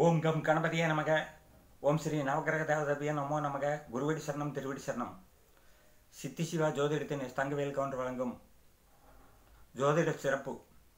ஓம் come கணபதியே நமக ஓம் ஸ்ரீ நவகிரக தேவதபிய நமோ நமக குருவடி சரணம் திருவடி சரணம் சித்தி சிவா ஜோதிடத்தின் தங்கவேல் கவுண்டர் வழங்கும் ஜோதிட சிறப்பு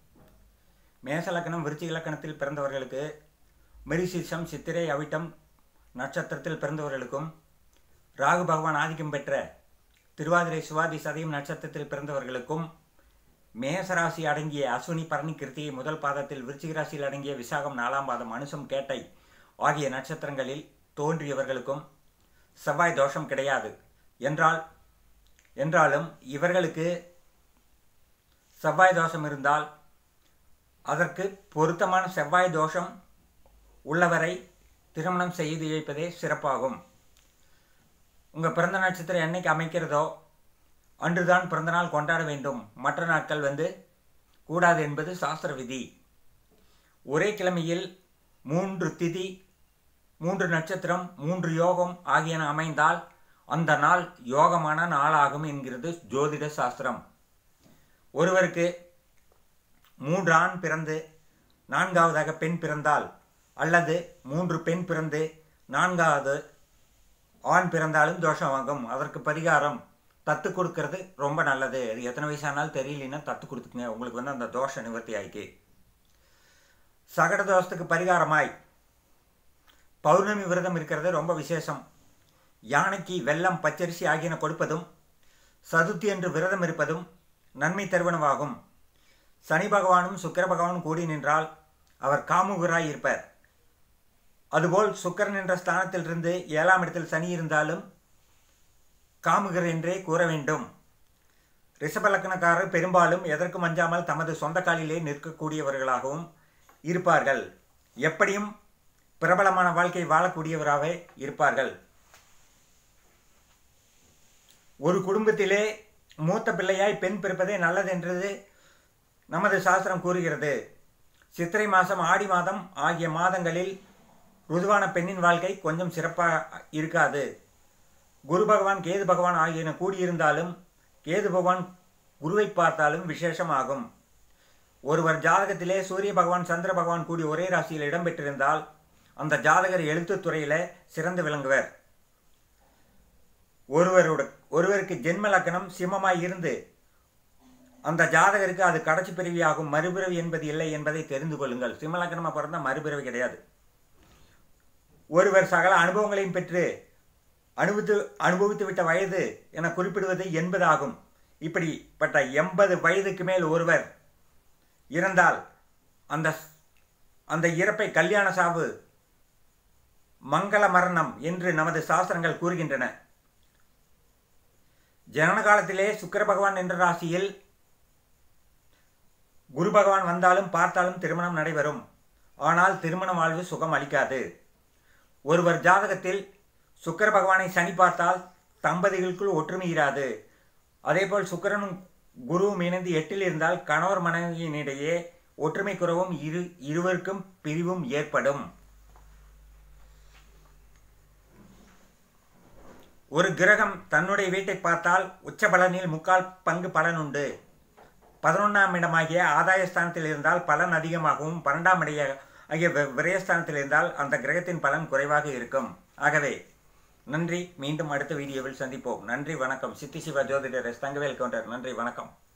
மேச லக்கணம் விருச்சிக லக்கணத்தில் பிறந்தவர்களுக்கு மிருசீர்ஷம் சித்திரை அவிட்டம் நட்சத்திரத்தில் பிறந்தவர்களுக்கும் ராகு பகவான் ஆதிக்கம் பெற்ற திருவாதிரை சுவாதி சதயம் நட்சத்திரத்தில் பிறந்தவர்களுக்கும் மேசராசி அடங்கிய அஸ்வினி பரணி கிருத்திகை முதல் பாதத்தில் விருச்சிக ராசியில் அடங்கிய விசாகம் நாலாம் பாதம் அனுசம் கேட்டை ஆகிய நட்சத்திரங்களில் தோன்றியவர்களுக்கும் செவ்வாய் தோஷம் கிடையாது என்றால் என்றாலும் இவர்களுக்கு செவ்வாய் தோஷம் இருந்தால் அதற்கு பொருத்தமான செவ்வாய் தோஷம் உள்ளவரை திருமணம் செய்து வைப்பதே சிறப்பாகும் உங்கள் பிறந்த நட்சத்திரம் என்னைக்கு அமைக்கிறதோ அன்றுதான் பிறந்தநாள் கொண்டாட வேண்டும் மற்ற நாட்கள் வந்து கூடாது என்பது சாஸ்திர விதி ஒரே கிழமையில் மூன்று திதி மூன்று நட்சத்திரம் மூன்று யோகம் ஆகியன அமைந்தால் அந்த நாள் யோகமான நாளாகும் என்கிறது ஜோதிட சாஸ்திரம் ஒருவருக்கு மூன்று ஆண் பிறந்து நான்காவதாக பெண் பிறந்தால் அல்லது மூன்று பெண் பிறந்து நான்காவது ஆண் பிறந்தாலும் தோஷம் வாங்கும் அதற்கு பரிகாரம் தத்து கொடுக்கறது ரொம்ப நல்லது அது எத்தனை வயசானாலும் தெரியலன்னா தத்து கொடுத்துக்குங்க உங்களுக்கு வந்து அந்த தோஷ நிவர்த்தி ஆயிக்கு சகட தோஷத்துக்கு பரிகாரமாய் பௌர்ணமி விரதம் இருக்கிறது ரொம்ப விசேஷம் யானைக்கு வெள்ளம் பச்சரிசி ஆகியன கொடுப்பதும் சதுர்த்தி என்று விரதம் இருப்பதும் நன்மை தருவனவாகும் சனி பகவானும் சுக்கர பகவானும் கூடி நின்றால் அவர் காமுகராய் இருப்பர் அதுபோல் சுக்கரன் என்ற ஸ்தானத்திலிருந்து ஏழாம் இடத்தில் சனி இருந்தாலும் காமுகர் என்றே கூற வேண்டும் ரிஷபலக்கணக்காரர் பெரும்பாலும் எதற்கும் அஞ்சாமல் தமது சொந்த காலிலே நிற்கக்கூடியவர்களாகவும் இருப்பார்கள் எப்படியும் பிரபலமான வாழ்க்கை வாழக்கூடியவராகவே இருப்பார்கள் ஒரு குடும்பத்திலே மூத்த பிள்ளையாய் பெண் பிறப்பதே நல்லதென்றது நமது சாஸ்திரம் கூறுகிறது சித்திரை மாதம் ஆடி மாதம் ஆகிய மாதங்களில் ருதுவான பெண்ணின் வாழ்க்கை கொஞ்சம் சிறப்பாக இருக்காது குரு பகவான் கேது பகவான் ஆகியன கூடியிருந்தாலும் கேது பகவான் குருவை பார்த்தாலும் விசேஷமாகும் ஒருவர் ஜாதகத்திலே சூரிய பகவான் சந்திர பகவான் கூடி ஒரே ராசியில் இடம்பெற்றிருந்தால் அந்த ஜாதகர் எழுத்துத் துறையில சிறந்து விளங்குவர் ஒருவரோட ஒருவருக்கு ஜென்ம லக்கணம் சிம்மமாய் இருந்து அந்த ஜாதகருக்கு அது கடைசி பிறவியாகும் மறுபிறவி என்பது இல்லை என்பதை தெரிந்து கொள்ளுங்கள் சிம்ம லக்கணமாக பிறந்தால் மறுபிறவி கிடையாது ஒருவர் சகல அனுபவங்களையும் பெற்று அனுபவித்து அனுபவித்து விட்ட வயது என குறிப்பிடுவது எண்பது ஆகும் இப்படிப்பட்ட எண்பது வயதுக்கு மேல் ஒருவர் இறந்தால் அந்த அந்த இறப்பை கல்யாண சாவு மங்கள மரணம் என்று நமது சாஸ்திரங்கள் கூறுகின்றன ஜனன காலத்திலே சுக்கர பகவான் என்ற ராசியில் குரு பகவான் வந்தாலும் பார்த்தாலும் திருமணம் நடைபெறும் ஆனால் திருமண வாழ்வு சுகம் அளிக்காது ஒருவர் ஜாதகத்தில் சுக்கர பகவானை சனி பார்த்தால் தம்பதிகளுக்குள் ஒற்றுமை இராது அதேபோல் சுக்கரனும் குருவும் இணைந்து எட்டில் இருந்தால் கணவர் மனைவியினிடையே ஒற்றுமை குறவும் இரு இருவருக்கும் பிரிவும் ஏற்படும் ஒரு கிரகம் தன்னுடைய வீட்டை பார்த்தால் உச்ச பலனில் முக்கால் பங்கு பலன் உண்டு பதினொன்றாம் இடமாகிய ஆதாயஸ்தானத்தில் இருந்தால் பலன் அதிகமாகவும் பன்னெண்டாம் இடைய ஆகிய விரயஸ்தானத்தில் இருந்தால் அந்த கிரகத்தின் பலன் குறைவாக இருக்கும் ஆகவே நன்றி மீண்டும் அடுத்த வீடியோவில் சந்திப்போம் நன்றி வணக்கம் சித்தி சிவா ஜோதிடர் எஸ் தங்கவேல் கவுண்டர் நன்றி வணக்கம்